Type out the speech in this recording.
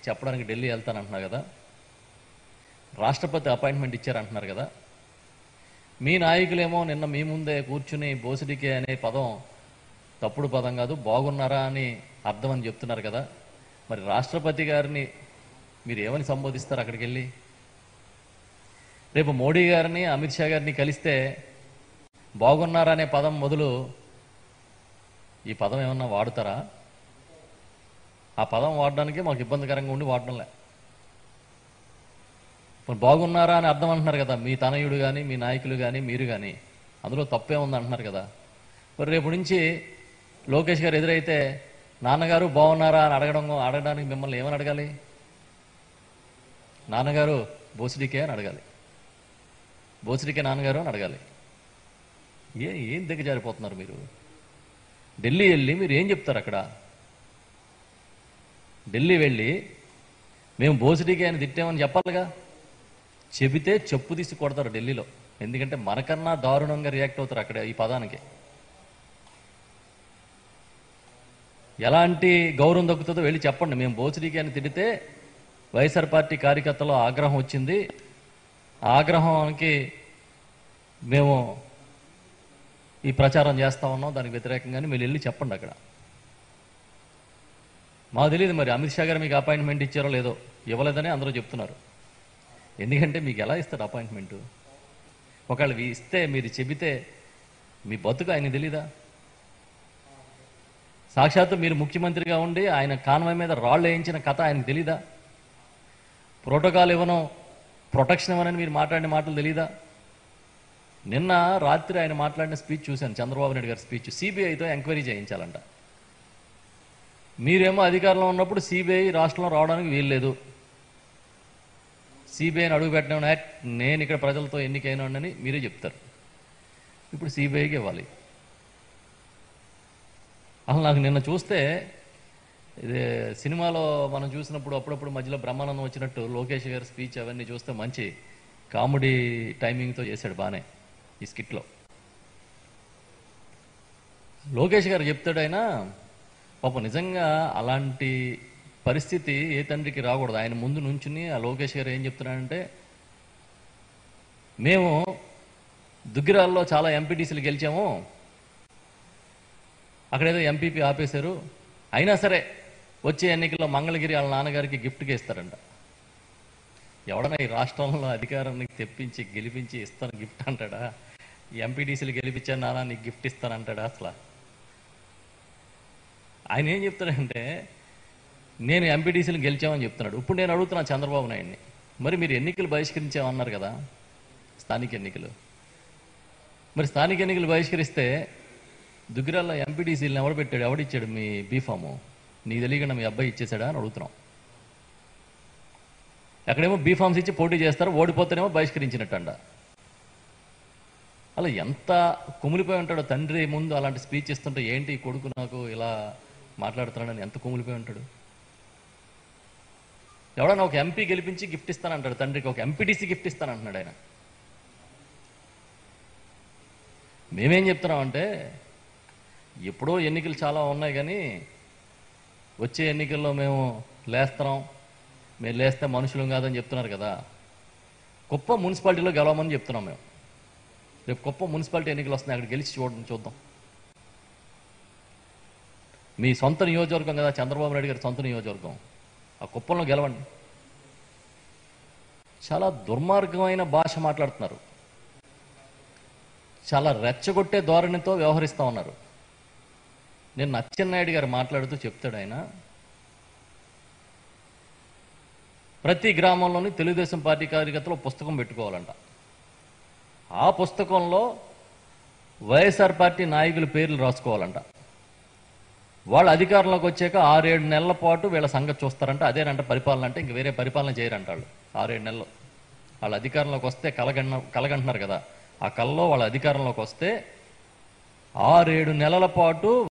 చెప్పడానికి ఢిల్లీ వెళ్తానంటున్నారు కదా రాష్ట్రపతి అపాయింట్మెంట్ ఇచ్చారంటున్నారు కదా మీ నాయకులేమో నిన్న మీ ముందే కూర్చుని బోసిడికే అనే పదం తప్పుడు పదం కాదు బాగున్నారా అని అర్థం అని చెప్తున్నారు కదా మరి రాష్ట్రపతి గారిని మీరు ఏమని సంబోధిస్తారు అక్కడికి వెళ్ళి రేపు మోడీ గారిని అమిత్ షా గారిని కలిస్తే బాగున్నారా అనే పదం మొదలు ఈ పదం ఏమన్నా వాడుతారా ఆ పదం వాడడానికి మాకు ఇబ్బందికరంగా ఉండి వాడడంలే ఇప్పుడు బాగున్నారా అని అర్థం అంటున్నారు కదా మీ తనయుడు కానీ మీ నాయకులు కానీ మీరు కానీ అందులో తప్పే ఉంది అంటున్నారు కదా మరి రేపు నుంచి లోకేష్ గారు ఎదురైతే నాన్నగారు బాగున్నారా అని అడగడం అడగడానికి మిమ్మల్ని ఏమని అడగాలి నాన్నగారు బోసిడికే అని అడగాలి బోసిడికే నాన్నగారు అని అడగాలి ఏ ఏం దిగజారిపోతున్నారు మీరు ఢిల్లీ వెళ్ళి మీరు ఏం చెప్తారు అక్కడ ఢిల్లీ వెళ్ళి మేము బోసిడికే అని తిట్టామని చెప్పాలిగా చెబితే చెప్పు తీసి కొడతారు ఢిల్లీలో ఎందుకంటే మనకన్నా దారుణంగా రియాక్ట్ అవుతారు అక్కడ ఈ పదానికి ఎలాంటి గౌరవం దక్కుతుందో వెళ్ళి చెప్పండి మేము బోసిడికి అని తిడితే వైఎస్ఆర్ పార్టీ కార్యకర్తలో ఆగ్రహం వచ్చింది ఆ ఆగ్రహానికి మేము ఈ ప్రచారం చేస్తా ఉన్నాం దానికి వ్యతిరేకంగానే మీరు వెళ్ళి చెప్పండి అక్కడ మాకు తెలియదు మరి అమిత్ షా గారు మీకు అపాయింట్మెంట్ ఇచ్చారో లేదో ఇవ్వలేదని అందరూ చెప్తున్నారు ఎందుకంటే మీకు ఎలా ఇస్తారు అపాయింట్మెంటు ఒకవేళ ఇవి ఇస్తే మీరు చెబితే మీ బతుకు ఆయన తెలీదా సాక్షాత్తు మీరు ముఖ్యమంత్రిగా ఉండి ఆయన కాన్వాయ్ మీద రాళ్ళు వేయించిన కథ ఆయనకు తెలీదా ప్రోటోకాల్ ఇవ్వను ప్రొటెక్షన్ ఇవ్వనని మీరు మాట్లాడిన మాటలు తెలీదా నిన్న రాత్రి ఆయన మాట్లాడిన స్పీచ్ చూశాను చంద్రబాబు నాయుడు గారి స్పీచ్ సిబిఐతో ఎంక్వైరీ చేయించాలంట మీరేమో అధికారంలో ఉన్నప్పుడు సిబిఐ రాష్ట్రంలో రావడానికి వీల్లేదు సిబిఐని అడుగు పెట్టడం యాక్ట్ నేను ఇక్కడ ప్రజలతో ఎన్నికైనానని మీరే చెప్తారు ఇప్పుడు సిబిఐకి ఇవ్వాలి అసలు నాకు నిన్న చూస్తే ఇది సినిమాలో మనం చూసినప్పుడు అప్పుడప్పుడు మధ్యలో బ్రహ్మానందం వచ్చినట్టు లోకేష్ గారి స్పీచ్ అవన్నీ చూస్తే మంచి కామెడీ టైమింగ్తో చేశాడు బాగానే ఈ స్కిట్లో లోకేష్ గారు చెప్తాడు ఆయన పాపం నిజంగా అలాంటి పరిస్థితి ఏ తండ్రికి రాకూడదు ఆయన ముందు నుంచుని ఆ లోకేష్ గారు ఏం చెప్తున్నాడంటే మేము దుగ్గిరాల్లో చాలా ఎంపీటీసీలు గెలిచాము అక్కడేదో ఎంపీపీ ఆపేశారు అయినా సరే వచ్చే ఎన్నికల్లో మంగళగిరి వాళ్ళ నాన్నగారికి గిఫ్ట్గా ఇస్తారంట ఎవడన్నా ఈ రాష్ట్రంలో అధికారాన్ని తెప్పించి గెలిపించి ఇస్తాను గిఫ్ట్ అంటాడా ఎంపీటీసీలు గెలిపించాను నాన్న నీకు గిఫ్ట్ ఇస్తానంటాడా అసలు ఆయన ఏం చెప్తాడంటే నేను ఎంపీటీసీలు గెలిచామని చెప్తున్నాడు ఇప్పుడు నేను అడుగుతున్నా చంద్రబాబు నాయుడిని మరి మీరు ఎన్నికలు బహిష్కరించామన్నారు కదా స్థానిక ఎన్నికలు మరి స్థానిక ఎన్నికలు బహిష్కరిస్తే దుగ్గిరాల్లో ఎంపీటీసీలను ఎవడు పెట్టాడు ఎవడిచ్చాడు మీ బీఫాము నీ తెలియకుండా మీ అబ్బాయి ఇచ్చేసాడా అని అడుగుతున్నాం ఎక్కడేమో బీఫామ్స్ ఇచ్చి పోటీ చేస్తారు ఓడిపోతేనేమో బహిష్కరించినట్టండ అలా ఎంత కుమిలిపోయి ఉంటాడో తండ్రి ముందు అలాంటి స్పీచ్ ఇస్తుంటే ఏంటి ఈ కొడుకు నాకు ఇలా మాట్లాడుతున్నాడని ఎంత కుమిలిపోయి ఉంటాడు ఎవడన్నా ఒక ఎంపీ గెలిపించి గిఫ్ట్ ఇస్తానంటాడు తండ్రికి ఒక ఎంపీటీసీ గిఫ్ట్ ఇస్తానంటున్నాడు ఆయన మేమేం చెప్తున్నామంటే ఎప్పుడో ఎన్నికలు చాలా ఉన్నాయి కానీ వచ్చే ఎన్నికల్లో మేము లేస్తున్నాం మేము లేస్తే మనుషులం కాదని చెప్తున్నారు కదా గొప్ప మున్సిపాలిటీలో గెలవమని చెప్తున్నాం మేము రేపు గొప్ప మున్సిపాలిటీ ఎన్నికలు వస్తున్నాయి అక్కడ గెలిచి చూడండి చూద్దాం మీ సొంత నియోజకవర్గం కదా చంద్రబాబు నాయుడు గారి సొంత నియోజకవర్గం ఆ కుప్పంలో గెలవండి చాలా దుర్మార్గమైన భాష మాట్లాడుతున్నారు చాలా రెచ్చగొట్టే ధోరణితో వ్యవహరిస్తూ ఉన్నారు నేను అచ్చెన్నాయుడు గారు మాట్లాడుతూ చెప్తాడు ఆయన ప్రతి గ్రామంలోని తెలుగుదేశం పార్టీ కార్యకర్తలు ఒక పుస్తకం పెట్టుకోవాలంట ఆ పుస్తకంలో వైఎస్ఆర్ పార్టీ నాయకుల పేర్లు రాసుకోవాలంట వాళ్ళ అధికారంలోకి వచ్చాక ఆరేడు నెలల పాటు వీళ్ళ సంగతి చూస్తారంట అదేనంట పరిపాలన అంటే ఇంక వేరే పరిపాలన చేయరంట వాళ్ళు ఆరేడు నెలలు వాళ్ళ అధికారంలోకి వస్తే కలగన్న కలగంటున్నారు కదా ఆ కల్లో వాళ్ళ అధికారంలోకి వస్తే ఆరేడు నెలల పాటు